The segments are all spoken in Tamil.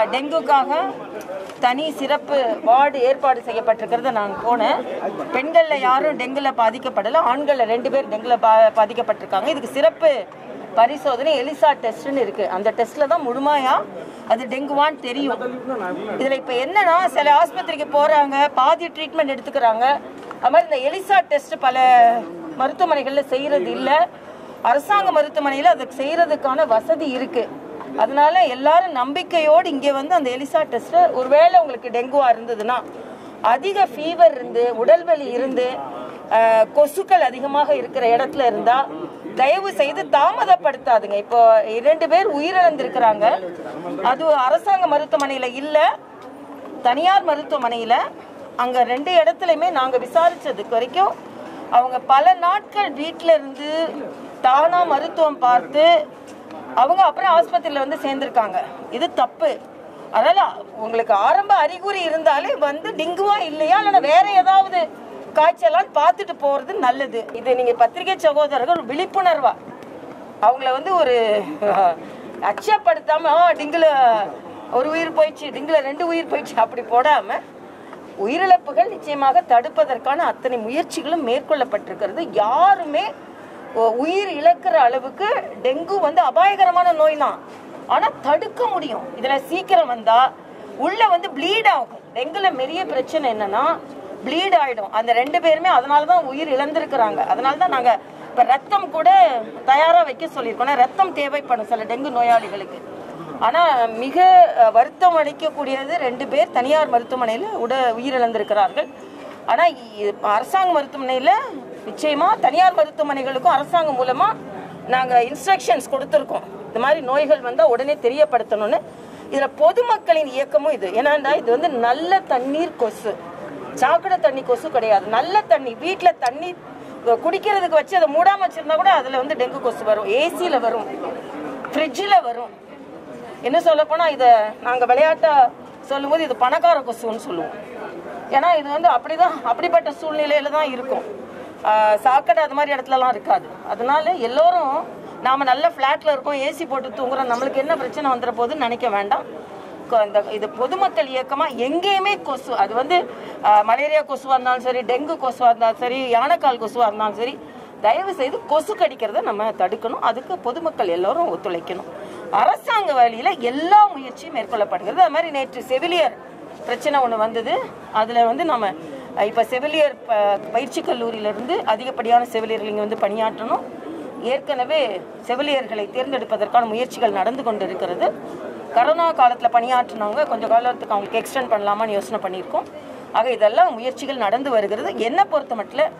டெங்குக்காக தனி சிறப்பு வார்டு ஏற்பாடு செய்யப்பட்டிருக்கிறத நான் போனேன் பெண்களில் யாரும் டெங்குல பாதிக்கப்படலை ஆண்களில் ரெண்டு பேர் டெங்குல பா பாதிக்கப்பட்டிருக்காங்க இதுக்கு சிறப்பு பரிசோதனை எலிசா டெஸ்ட்னு இருக்கு அந்த டெஸ்ட்ல தான் முழுமையா அது டெங்குவான்னு தெரியும் இதுல இப்ப என்னன்னா சில ஆஸ்பத்திரிக்கு போறாங்க பாதி ட்ரீட்மெண்ட் எடுத்துக்கிறாங்க அது மாதிரி இந்த எலிசா டெஸ்ட் பல மருத்துவமனைகள்ல செய்யறது இல்ல அரசாங்க மருத்துவமனையில அதுக்கு செய்யறதுக்கான வசதி இருக்கு அதனால எல்லாரும் நம்பிக்கையோடு இங்க வந்து அந்த எலிசா டெஸ்ட் ஒருவேளை உங்களுக்கு டெங்குவா இருந்ததுன்னா அதிக ஃபீவர் இருந்து உடல்வலி இருந்து அஹ், கொசுக்கள் அதிகமாக இருக்கிற இடத்துல இருந்தா தயவு செய்து தாமதப்படுத்தாதுங்க இப்போ இரண்டு பேர் உயிரிழந்திருக்கிறாங்க அது அரசாங்க மருத்துவமனையில இல்ல தனியார் மருத்துவமனையில அங்க ரெண்டு இடத்துலையுமே நாங்க விசாரிச்சதுக்கு வரைக்கும் அவங்க பல நாட்கள் வீட்ல இருந்து தானா மருத்துவம் பார்த்து அவங்க அப்புறம் ஆஸ்பத்திரியில வந்து சேர்ந்திருக்காங்க இது தப்பு அதனால உங்களுக்கு ஆரம்ப அறிகுறி இருந்தாலே வந்து டிங்குவா இல்லையா இல்லைன்னா வேற ஏதாவது காய்ச்சலான்னு பார்த்துட்டு போறது நல்லது இது நீங்க பத்திரிகை சகோதரர்கள் ஒரு விழிப்புணர்வா அவங்கள வந்து ஒரு அஹ், அச்சப்படுத்தாம "ஆ, டிங்குல ஒரு உயிர் போயிடுச்சு டிங்குல ரெண்டு உயிர் போயிடுச்சு அப்படி போடாம உயிரிழப்புகள் நிச்சயமாக தடுப்பதற்கான அத்தனை முயற்சிகளும் மேற்கொள்ளப்பட்டிருக்கிறது யாருமே ஒ- உயிர் இழக்கிற அளவுக்கு டெங்கு வந்து அபாயகரமான நோய் தான் ஆனா தடுக்க முடியும் இதுல சீக்கிரம் வந்தா உள்ள வந்து ப்ளீட் ஆகும் டெங்குல பெரிய பிரச்சனை என்னன்னா ப்ளீட் ஆயிடும் அந்த ரெண்டு பேருமே அதனால தான் உயிர் இழந்திருக்கிறாங்க அதனால தான் நாங்க இப்ப ரத்தம் கூட தயாரா வைக்க சொல்லியிருக்கோம் ஏன்னா ரத்தம் தேவைப்படும் சில டெங்கு நோயாளிகளுக்கு ஆனா மிக அஹ், வருத்தம் அளிக்கக்கூடியது ரெண்டு பேர் தனியார் மருத்துவமனையில உட உயிரிழந்திருக்கிறார்கள் ஆனா இ- அரசாங்க மருத்துவமனையில நிச்சயமா தனியார் மருத்துவமனைகளுக்கும் அரசாங்கம் மூலமா நாங்க இன்ஸ்ட்ரக்ஷன்ஸ் கொடுத்துருக்கோம் இந்த மாதிரி நோய்கள் வந்தா உடனே தெரியப்படுத்தணும்னு இதுல பொதுமக்களின் இயக்கமும் இது ஏன்னா இது வந்து நல்ல தண்ணீர் கொசு சாக்கடை தண்ணி கொசு கிடையாது நல்ல தண்ணி வீட்ல தண்ணி குடிக்கிறதுக்கு வச்சு அதை மூடாம வச்சிருந்தா கூட அதுல வந்து டெங்கு கொசு வரும் ஏசில வரும் ஃப்ரிட்ஜில் வரும் என்ன சொல்ல போனா இத நாங்க விளையாட்டா சொல்லும்போது இது பணக்கார கொசுன்னு சொல்லுவோம் ஏன்னா இது வந்து அப்படிதான் அப்படிப்பட்ட சூழ்நிலையில தான் இருக்கும் ஆஹ் சாக்கடை அது மாதிரி இடத்துலலாம் இருக்காது அதனால எல்லோரும் நாம நல்ல ஃப்ளாட்ல இருக்கோம் ஏசி போட்டு தூங்குறோம் நம்மளுக்கு என்ன பிரச்சனை வந்துட போகுதுன்னு நினைக்க வேண்டாம் கொ- இந்த இது பொதுமக்கள் இயக்கமா எங்கேயுமே கொசு அது வந்து ஆஹ், மலேரியா கொசுவா இருந்தாலும் சரி டெங்கு கொசுவா இருந்தாலும் சரி யானைக்கால் கொசுவா இருந்தாலும் சரி தயவு செய்து கொசு கடிக்கிறத நம்ம தடுக்கணும் அதுக்கு பொதுமக்கள் எல்லாரும் ஒத்துழைக்கணும் அரசாங்க வழியில எல்லா முயற்சியும் மேற்கொள்ளப்படுகிறது அது மாதிரி நேற்று செவிலியர் பிரச்சனை ஒன்று வந்தது அதில் வந்து நம்ம அஹ், இப்ப செவிலியர் ப- பயிற்சி கல்லூரியிலிருந்து அதிகப்படியான செவிலியர்கள் இங்கே வந்து பணியாற்றணும் ஏற்கனவே செவிலியர்களை தேர்ந்தெடுப்பதற்கான முயற்சிகள் நடந்து கொண்டு இருக்கிறது கரோனா காலத்தில் பணியாற்றினவங்க கொஞ்சம் காலத்துக்கு அவங்களுக்கு எக்ஸ்டெண்ட் பண்ணலாமான்னு யோசனை பண்ணியிருக்கோம் ஆக இதெல்லாம் முயற்சிகள் நடந்து வருகிறது என்னை பொறுத்த மட்டும்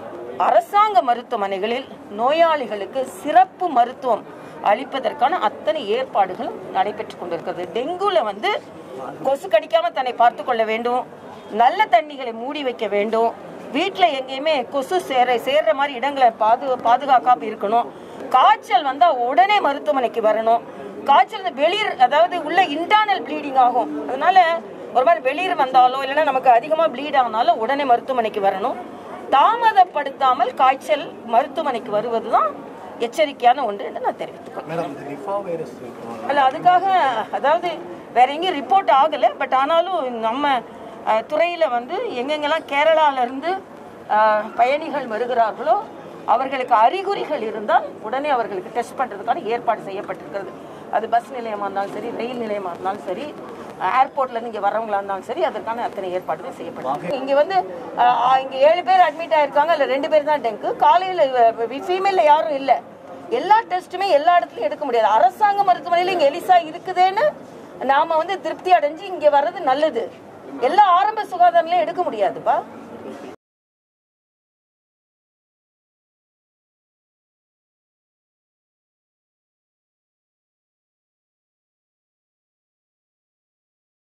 அரசாங்க மருத்துவமனைகளில் நோயாளிகளுக்கு சிறப்பு மருத்துவம் அளிப்பதற்கான அத்தனை ஏற்பாடுகளும் நடைபெற்று கொண்டிருக்கிறது டெங்குல வந்து கொசு கடிக்காம தன்னை பார்த்து கொள்ள வேண்டும் நல்ல தண்ணிகளை மூடி வைக்க வேண்டும் வீட்டில் எங்கேயுமே கொசு சேர சேர்ற மாதிரி இடங்களை பாது பாதுகாக்காம இருக்கணும் காய்ச்சல் வந்தா உடனே மருத்துவமனைக்கு வரணும் காய்ச்சல் வந்து வெளிர் அதாவது உள்ள இன்டர்னல் ப்ளீடிங் ஆகும் அதனால ஒரு மாதிரி வெளிர் வந்தாலோ இல்லைன்னா நமக்கு அதிகமாக ப்ளீட் ஆனாலும் உடனே மருத்துவமனைக்கு வரணும் தாமதப்படுத்தாமல் காய்ச்சல் மருத்துவமனைக்கு வருவதுதான் எச்சரிக்கையான ஒன்று என்று நான் தெரிவித்துக்கொள்கிறேன் மேடம் இந்த நிஃபா வைரஸ் அல்ல அதுக்காக அதாவது வேற எங்கேயும் ரிப்போர்ட் ஆகலை பட் ஆனாலும் நம்ம அஹ், துறையில வந்து எங்கெங்கெல்லாம் கேரளால இருந்து அஹ், பயணிகள் வருகிறார்களோ அவர்களுக்கு அறிகுறிகள் இருந்தால் உடனே அவர்களுக்கு டெஸ்ட் பண்றதுக்கான ஏற்பாடு செய்யப்பட்டிருக்கிறது அது பஸ் நிலையமா இருந்தாலும் சரி ரயில் நிலையமா இருந்தாலும் சரி ஏர்போர்ட்ல இருந்து இங்க வரவங்களா இருந்தாலும் சரி அதற்கான அத்தனை ஏற்பாடுகள் செய்யப்பட்டிருக்கு இங்க வந்து அஹ், அஹ், இங்க ஏழு பேர் அட்மிட் ஆயிருக்காங்க இல்ல ரெண்டு பேர் தான் டெங்கு காலையில ஃபீமேல்ல யாரும் இல்லை எல்லா டெஸ்ட்டுமே எல்லா இடத்துலயும் எடுக்க முடியாது அரசாங்க மருத்துவமனையில இங்க எலிசா இருக்குதேன்னு நாம வந்து திருப்தி அடைஞ்சு இங்க வர்றது நல்லது எல்லா ஆரம்ப சுகாதாரங்களையும் எடுக்க முடியாதுப்பா